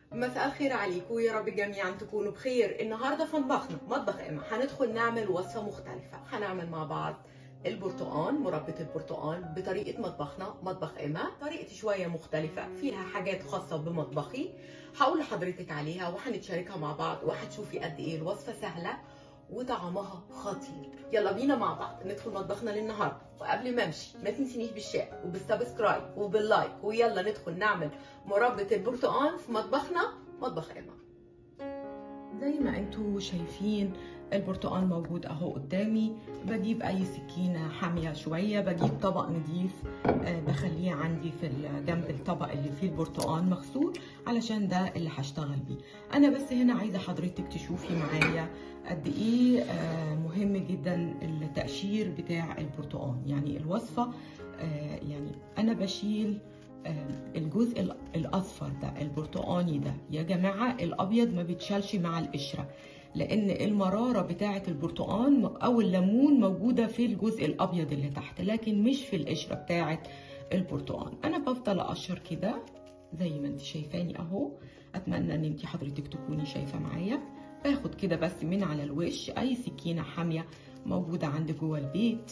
مساء الخير عليكم ويا رب جميعا تكونوا بخير النهارده في مطبخنا مطبخ اما هندخل نعمل وصفه مختلفه هنعمل مع بعض البرتقال مربى البرتقال بطريقه مطبخنا مطبخ اما طريقتي شويه مختلفه فيها حاجات خاصه بمطبخي هقول لحضرتك عليها وهنتشاركها مع بعض وهتشوفي قد ايه الوصفه سهله وطعمها خطير يلا بينا مع بعض ندخل مطبخنا للنهارده وقبل ما امشي ما تنسينيش بالشير وبالسبسكرايب وباللايك ويلا ندخل نعمل مربى البرتقال في مطبخنا مطبخ اما زي ما انتوا شايفين البرتقال موجود اهو قدامي بجيب اي سكينه حاميه شويه بجيب طبق نضيف آه بخليه عندي في جنب الطبق اللي فيه البرتقال مغسول علشان ده اللي هشتغل بيه انا بس هنا عايزه حضرتك تشوفي معايا قد ايه آه مهم جدا التقشير بتاع البرتقال يعني الوصفه آه يعني انا بشيل الجزء الاصفر ده البرتقاني ده يا جماعه الابيض ما بيتشالش مع القشره لان المراره بتاعه البرتقان او الليمون موجوده في الجزء الابيض اللي تحت لكن مش في القشره بتاعه البرتقان انا بفضل اقشر كده زي ما انت شايفاني اهو اتمنى ان انت حضرتك تكوني شايفه معايا باخد كده بس من على الوش اي سكينه حاميه موجوده عندي جوه البيت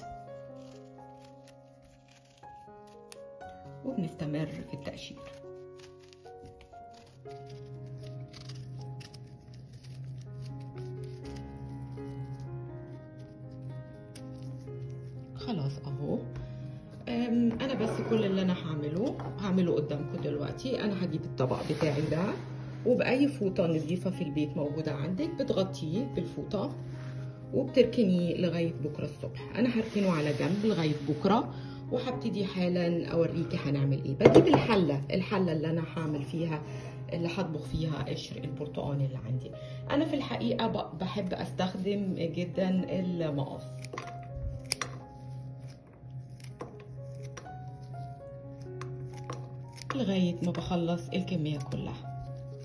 وبنستمر في التقشير خلاص اهو انا بس كل اللي انا هعمله هعمله قدامكم دلوقتي انا هجيب الطبق بتاعي ده وباي فوطه نظيفه في البيت موجوده عندك بتغطيه بالفوطه وبتركنيه لغايه بكره الصبح انا هركنه على جنب لغايه بكره وهبتدي حالا اوريكي هنعمل ايه بجيب الحله الحله اللي انا هعمل فيها اللي هطبخ فيها قشر البرتقال اللي عندي انا في الحقيقه بحب استخدم جدا المقص لغايه ما بخلص الكميه كلها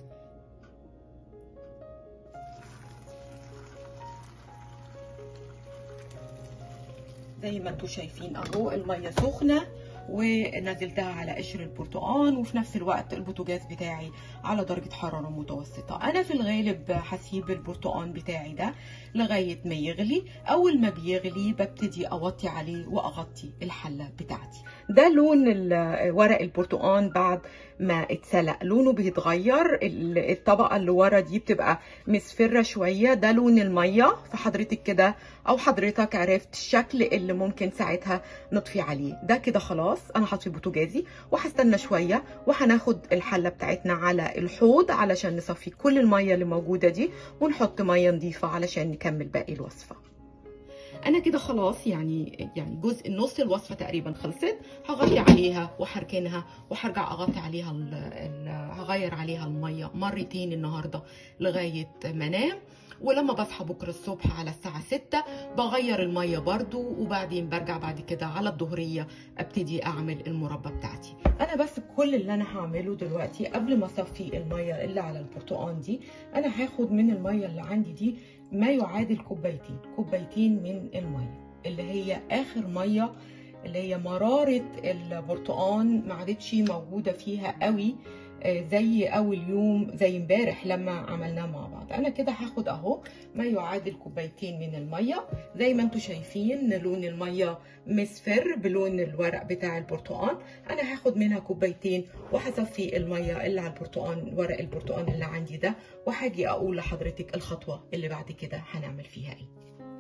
زي ما انتم شايفين اهو الميه سخنه ونزلتها على قشر البرتقال وفي نفس الوقت البوتاجاز بتاعي على درجة حرارة متوسطة أنا في الغالب هسيب البرتقال بتاعي ده لغاية ما يغلي أول ما بيغلي ببتدي أوطي عليه وأغطي الحلة بتاعتي ده لون ورق البرتقال بعد ما اتسلق لونه بيتغير الطبقة اللي ورا دي بتبقى مصفرة شوية ده لون المية فحضرتك كده أو حضرتك عرفت الشكل اللي ممكن ساعتها نطفي عليه ده كده خلاص انا هطفي بوتاجازي وهستنى شويه وهناخد الحله بتاعتنا على الحوض علشان نصفي كل الميه اللي موجوده دي ونحط ميه نظيفه علشان نكمل باقي الوصفه انا كده خلاص يعني يعني جزء النص الوصفه تقريبا خلصت هغطي عليها وهركنها وهرجع اغطي عليها ال ال هغير عليها الميه مرتين النهارده لغايه ما انام ولما بصحى بكره الصبح على الساعه 6 بغير الميه برضو وبعدين برجع بعد كده على الظهريه ابتدي اعمل المربى بتاعتي انا بس كل اللي انا هعمله دلوقتي قبل ما اصفي الميه اللي على البرتقال دي انا هاخد من الميه اللي عندي دي ما يعادل كوبايتين كوبايتين من الميه اللي هي اخر ميه اللي هي مراره البرتقال ما عادتش موجوده فيها قوي زي اول يوم زي امبارح لما عملناه مع بعض انا كده هاخد اهو ما يعادل كوبايتين من الميه زي ما انتم شايفين لون الميه مصفر بلون الورق بتاع البرتقال انا هاخد منها كوبايتين وهصفي الميه اللي على البرتقال ورق البرتقال اللي عندي ده وهاجي اقول لحضرتك الخطوه اللي بعد كده هنعمل فيها ايه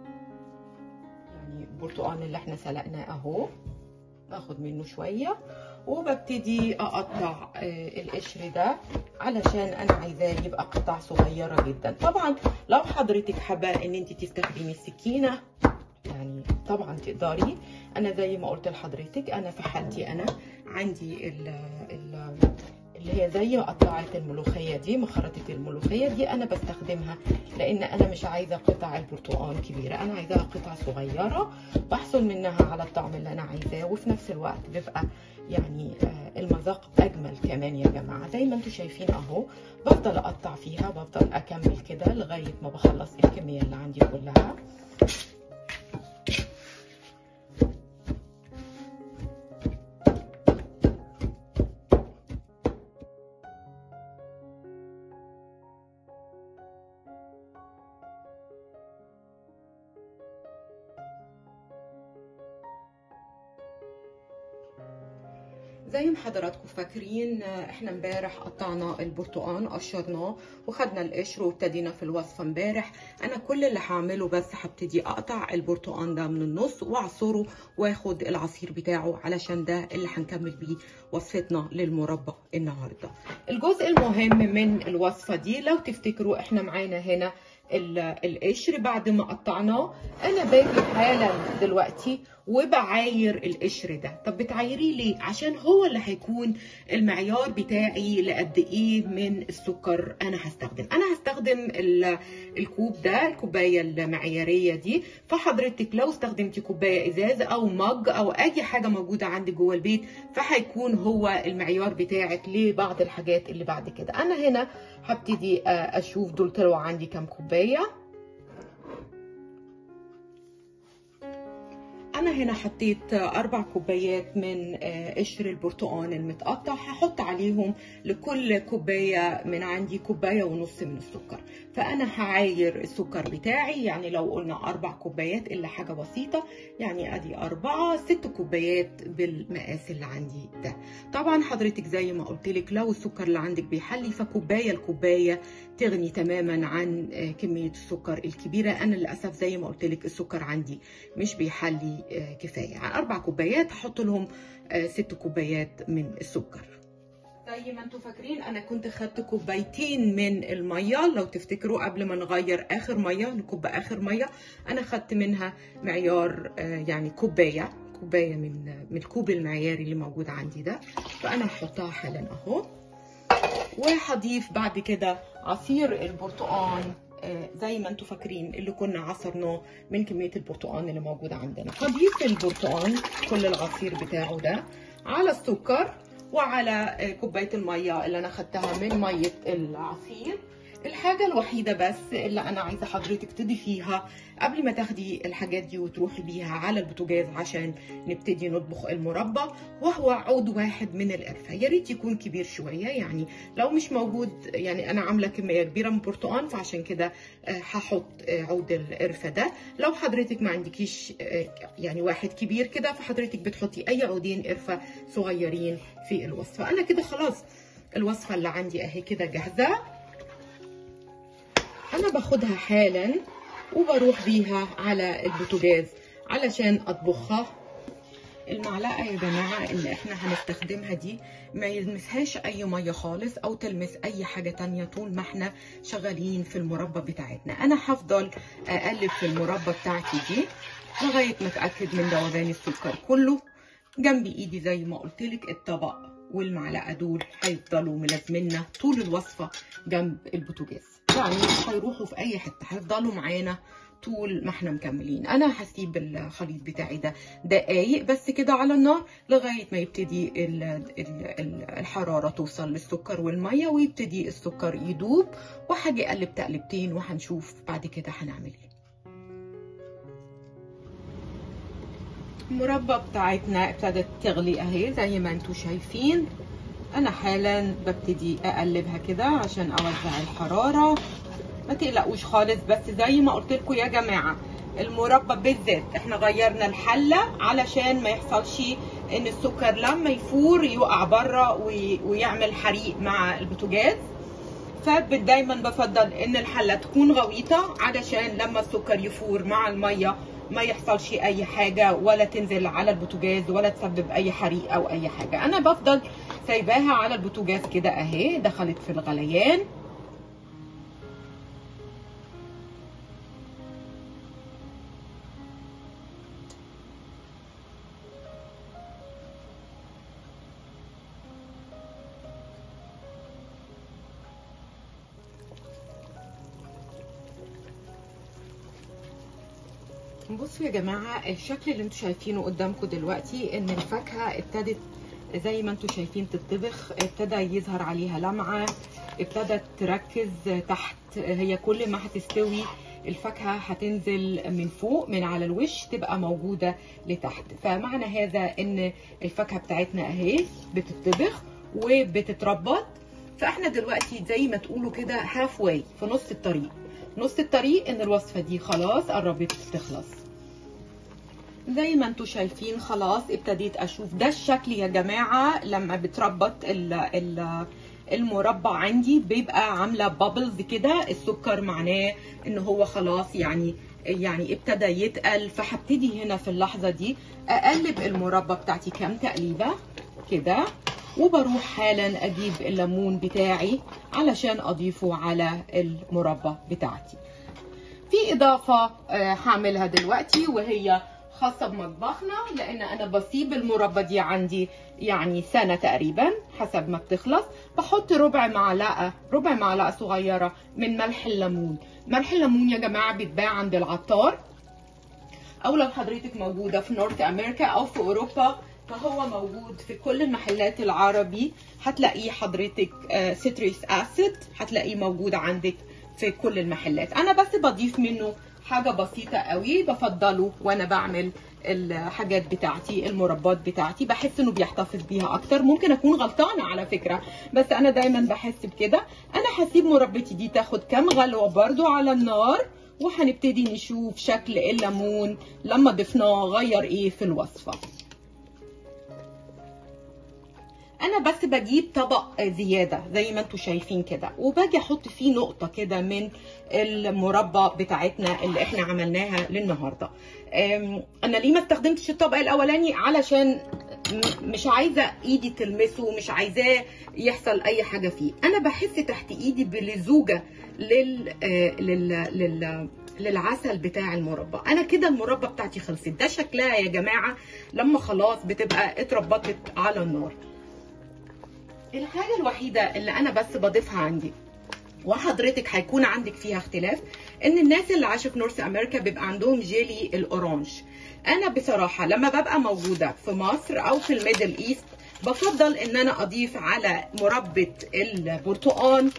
يعني البرتقال اللي احنا سلقناه اهو باخد منه شويه وببتدي اقطع القشر ده علشان انا عايزاه يبقى قطع صغيره جدا طبعا لو حضرتك حابه ان انت تستخدمي السكينه يعني طبعا تقدري انا زي ما قلت لحضرتك انا في حالتي انا عندي ال ال اللي هي زي قطعة الملوخية دي مخرطة الملوخية دي أنا بستخدمها لأن أنا مش عايزة قطع البرتقال كبيرة أنا عايزاها قطع صغيرة بحصل منها على الطعم اللي أنا عايزاه وفي نفس الوقت بيبقى يعني المذاق أجمل كمان يا جماعة زي ما انتم شايفين أهو بفضل أقطع فيها بفضل أكمل كده لغاية ما بخلص الكمية اللي عندي كلها زي ما حضراتكم فاكرين احنا امبارح قطعنا البرتقان قشرناه وخدنا القشر وابتدينا في الوصفه امبارح انا كل اللي هعمله بس هبتدي اقطع البرتقان ده من النص واعصره واخد العصير بتاعه علشان ده اللي هنكمل بيه وصفتنا للمربى النهارده الجزء المهم من الوصفه دي لو تفتكروا احنا معانا هنا القشر بعد ما قطعناه انا باجي حالا دلوقتي وبعاير القشر ده طب بتعايريه ليه عشان هو اللي هيكون المعيار بتاعي لقد ايه من السكر انا هستخدم انا هستخدم الكوب ده الكوبايه المعياريه دي فحضرتك لو استخدمتي كوبايه ازاز او مج او اي حاجه موجوده عندك جوه البيت فهيكون هو المعيار بتاعك لبعض الحاجات اللي بعد كده انا هنا هبتدي اشوف دول طلعوا عندي كام كوبايه انا هنا حطيت اربع كوبايات من قشر البرتقال المتقطع هحط عليهم لكل كوبايه من عندي كوبايه ونص من السكر فانا هعاير السكر بتاعي يعني لو قلنا اربع كوبايات الا حاجه بسيطه يعني ادي اربعه ست كوبايات بالمقاس اللي عندي ده طبعا حضرتك زي ما قلت لك لو السكر اللي عندك بيحلي فكوبايه الكوبايه تغني تماما عن كميه السكر الكبيره انا للاسف زي ما قلت لك السكر عندي مش بيحلي كفايه يعني اربع كوبايات هحط لهم ست كوبايات من السكر زي ما انتم فاكرين انا كنت خدت كوبايتين من الميه لو تفتكروا قبل ما نغير اخر ميه نكب اخر ميه انا خدت منها معيار يعني كوبايه كوبايه من من الكوب المعياري اللي موجود عندي ده فانا هحطها حالا اهو وهضيف بعد كده عصير البرتقال زي ما انتم فاكرين اللي كنا عصرناه من كميه البرتقال اللي موجوده عندنا فضيف البرتقال كل العصير بتاعه ده على السكر وعلى كوبايه الميه اللي انا خدتها من ميه العصير الحاجه الوحيده بس اللي انا عايزه حضرتك تضيفيها قبل ما تاخدي الحاجات دي وتروحي بيها على البوتاجاز عشان نبتدي نطبخ المربى وهو عود واحد من القرفه يا ريت يكون كبير شويه يعني لو مش موجود يعني انا عامله كميه كبيره من البرتقال فعشان كده هحط عود القرفه ده لو حضرتك ما عندكيش يعني واحد كبير كده فحضرتك بتحطي اي عودين قرفه صغيرين في الوصفه انا كده خلاص الوصفه اللي عندي اهي كده جاهزه انا باخدها حالا وبروح بيها على البوتاجاز علشان اطبخها المعلقه يا جماعه اللي احنا هنستخدمها دي ما يلمسهاش اي ميه خالص او تلمس اي حاجه تانية طول ما احنا شغالين في المربى بتاعتنا انا هفضل اقلب في المربى بتاعتي دي لغايه ما اتاكد من ذوبان السكر كله جنب ايدي زي ما قلت لك الطبق والمعلقه دول هيفضلوا ملازمينا طول الوصفه جنب البوتاجاز يعني مش هيروحوا في اي حته هيفضلوا معانا طول ما احنا مكملين انا هسيب الخليط بتاعي ده دقايق بس كده على النار لغايه ما يبتدي ال ال الحراره توصل للسكر والميه ويبتدي السكر يدوب وهاجي اقلب تقلبتين وهنشوف بعد كده هنعمل ايه المربى بتاعتنا ابتدت تغلي اهي زي ما انتم شايفين انا حالا ببتدي اقلبها كده عشان اوزع الحراره ما تقلقوش خالص بس زي ما قلت لكم يا جماعه المربى بالذات احنا غيرنا الحله علشان ما يحصلش ان السكر لما يفور يقع بره ويعمل حريق مع البوتاجاز فدايما بفضل ان الحله تكون غويطه علشان لما السكر يفور مع الميه ما يحصلش اي حاجه ولا تنزل على البوتاجاز ولا تسبب اي حريق او اي حاجه انا بفضل سايباها على البوتاجاز كده اهي دخلت في الغليان بصوا يا جماعه الشكل اللي انتوا شايفينه قدامكم دلوقتي ان الفاكهه ابتدت زي ما انتوا شايفين تتطبخ ابتدى يظهر عليها لمعه ابتدت تركز تحت هي كل ما هتستوي الفاكهه هتنزل من فوق من على الوش تبقى موجوده لتحت فمعنى هذا ان الفاكهه بتاعتنا اهي بتتطبخ وبتتربط فاحنا دلوقتي زي ما تقولوا كده هاف واي في نص الطريق نص الطريق ان الوصفه دي خلاص قربت تخلص زي ما انتم شايفين خلاص ابتديت اشوف ده الشكل يا جماعه لما بتربط ال ال المربى عندي بيبقى عامله بابلز كده السكر معناه ان هو خلاص يعني يعني ابتدى يتقل فهبتدي هنا في اللحظه دي اقلب المربى بتاعتي كام تقليبه كده وبروح حالا اجيب الليمون بتاعي علشان اضيفه على المربى بتاعتي في اضافه هعملها دلوقتي وهي خاصه بمطبخنا لان انا بسيب المربى دي عندي يعني سنه تقريبا حسب ما بتخلص بحط ربع معلقه ربع معلقه صغيره من ملح الليمون ملح الليمون يا جماعه بيتباع عند العطار او لو حضرتك موجوده في نورث امريكا او في اوروبا فهو موجود في كل المحلات العربي هتلاقيه حضرتك سيتريس اسيد هتلاقيه موجود عندك في كل المحلات انا بس بضيف منه حاجة بسيطة قوي بفضله وانا بعمل الحاجات بتاعتي المربات بتاعتي بحس انه بيحتفظ بيها اكتر ممكن اكون غلطانة على فكرة بس انا دايما بحس بكده انا هسيب مربتي دي تاخد كام غلوة برضو على النار وهنبتدي نشوف شكل الليمون لما ضفناه غير ايه في الوصفة انا بس بجيب طبق زياده زي ما انتم شايفين كده وباجي احط فيه نقطه كده من المربى بتاعتنا اللي احنا عملناها للنهارده انا ليه ما استخدمتش الطبق الاولاني علشان مش عايزه ايدي تلمسه مش عايزاه يحصل اي حاجه فيه انا بحس تحت ايدي بلزوجه لل لل لل للعسل بتاع المربى انا كده المربى بتاعتي خلصت ده شكلها يا جماعه لما خلاص بتبقى اتربطت على النار الحاجه الوحيده اللي انا بس بضيفها عندي وحضرتك هيكون عندك فيها اختلاف ان الناس اللي عايشه في نورث امريكا بيبقى عندهم جيلي الاورانج انا بصراحه لما ببقى موجوده في مصر او في الميدل ايست بفضل ان انا اضيف على مربى البرتقال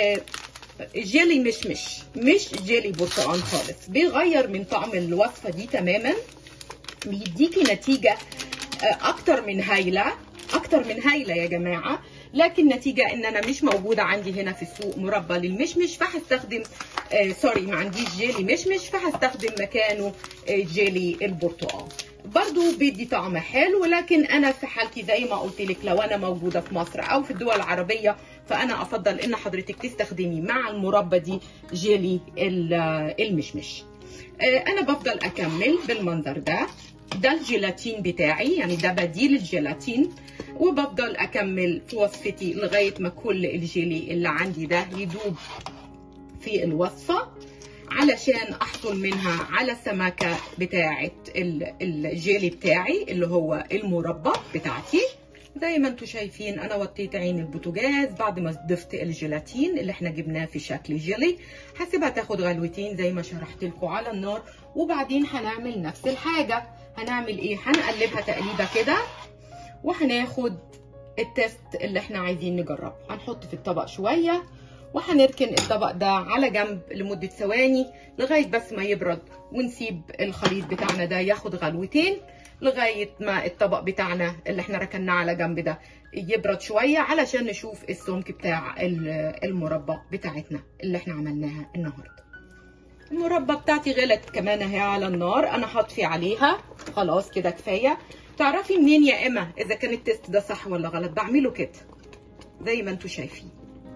جيلي مشمش مش جيلي برتقال خالص بيغير من طعم الوصفه دي تماما بيديكي نتيجه اكتر من هايله اكتر من هايله يا جماعه لكن نتيجه ان انا مش موجوده عندي هنا في السوق مربى للمشمش فهستخدم آه سوري ما عنديش جيلي مشمش فهستخدم مكانه آه جيلي البرتقال برضو بيدي طعم حلو لكن انا في حالتي زي ما قلت لك لو انا موجوده في مصر او في الدول العربيه فانا افضل ان حضرتك تستخدمي مع المربى دي جيلي المشمش آه انا بفضل اكمل بالمنظر ده ده الجيلاتين بتاعي يعني ده بديل الجيلاتين وبفضل اكمل في وصفتي لغايه ما كل الجيلي اللي عندي ده يدوب في الوصفه علشان احصل منها على السمكه بتاعه الجيلي بتاعي اللي هو المربى بتاعتي زي ما انتم شايفين انا وطيت عين البوتاجاز بعد ما ضفت الجيلاتين اللي احنا جبناه في شكل جيلي هسيبها تاخد غلوتين زي ما شرحت لكم على النار وبعدين هنعمل نفس الحاجه هنعمل ايه هنقلبها تقليبه كده وهناخد التست اللي احنا عايزين نجربه هنحط في الطبق شويه وهنركن الطبق ده على جنب لمده ثواني لغايه بس ما يبرد ونسيب الخليط بتاعنا ده ياخد غلوتين لغايه ما الطبق بتاعنا اللي احنا ركناه على جنب ده يبرد شويه علشان نشوف السمك بتاع المربى بتاعتنا اللي احنا عملناها النهارده المربى بتاعتي غلت كمان اهي على النار انا هطفي عليها خلاص كده كفايه تعرفي منين يا اما اذا كان التست ده صح ولا غلط بعمله كده زي ما انتم شايفين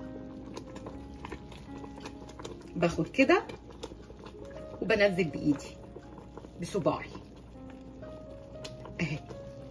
باخد كده وبنزل بايدي بصباعي اهي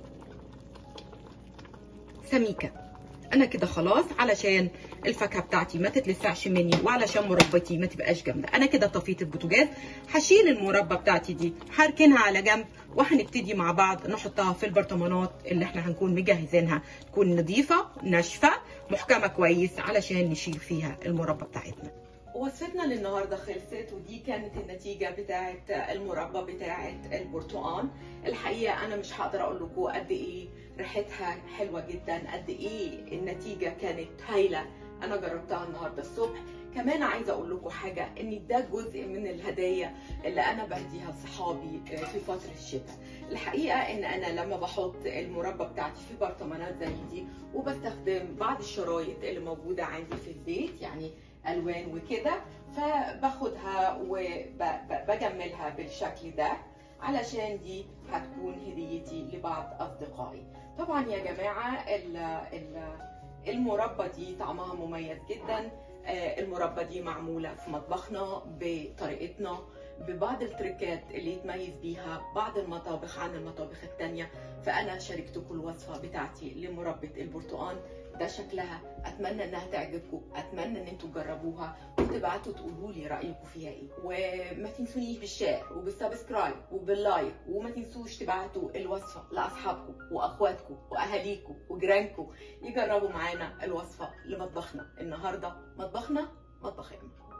سميكه انا كده خلاص علشان الفاكهه بتاعتي ما تتلسعش مني وعلشان مربتي ما تبقاش جامده انا كده طفيت البوتاجاز هشيل المربى بتاعتي دي هركنها على جنب وهنبتدي مع بعض نحطها في البرطمانات اللي احنا هنكون مجهزينها تكون نظيفه ناشفه محكمه كويس علشان نشيل فيها المربى بتاعتنا وصفتنا للنهارده خلصت ودي كانت النتيجه بتاعه المربى بتاعه البرتقال الحقيقه انا مش هقدر اقول لكم قد ايه ريحتها حلوه جدا قد ايه النتيجه كانت هايله انا جربتها النهارده الصبح كمان عايزه اقول لكم حاجه ان ده جزء من الهدايا اللي انا بهديها لصحابي في فتره الشتاء الحقيقه ان انا لما بحط المربى بتاعتي في برطمانات زي دي وبستخدم بعض الشرايط اللي موجوده عندي في البيت يعني الوان وكده فباخدها وبجملها بالشكل ده علشان دي هتكون هديتي لبعض اصدقائي طبعا يا جماعه ال ال المربى دي طعمها مميز جدا آه، المربى دي معموله في مطبخنا بطريقتنا ببعض التركات اللي يتميز بيها بعض المطابخ عن المطابخ التانية فأنا شاركتكم الوصفة بتاعتي لمربى البرتقال ده شكلها أتمنى إنها تعجبكم أتمنى إن انتوا تجربوها وتبعتوا تقولوا لي رأيكم فيها إيه وما تنسونيش بالشير وبالسبسكرايب وباللايك وما تنسوش تبعتوا الوصفة لأصحابكم وأخواتكم وأهاليكم وجيرانكم يجربوا معانا الوصفة لمطبخنا النهاردة مطبخنا مطبخ إما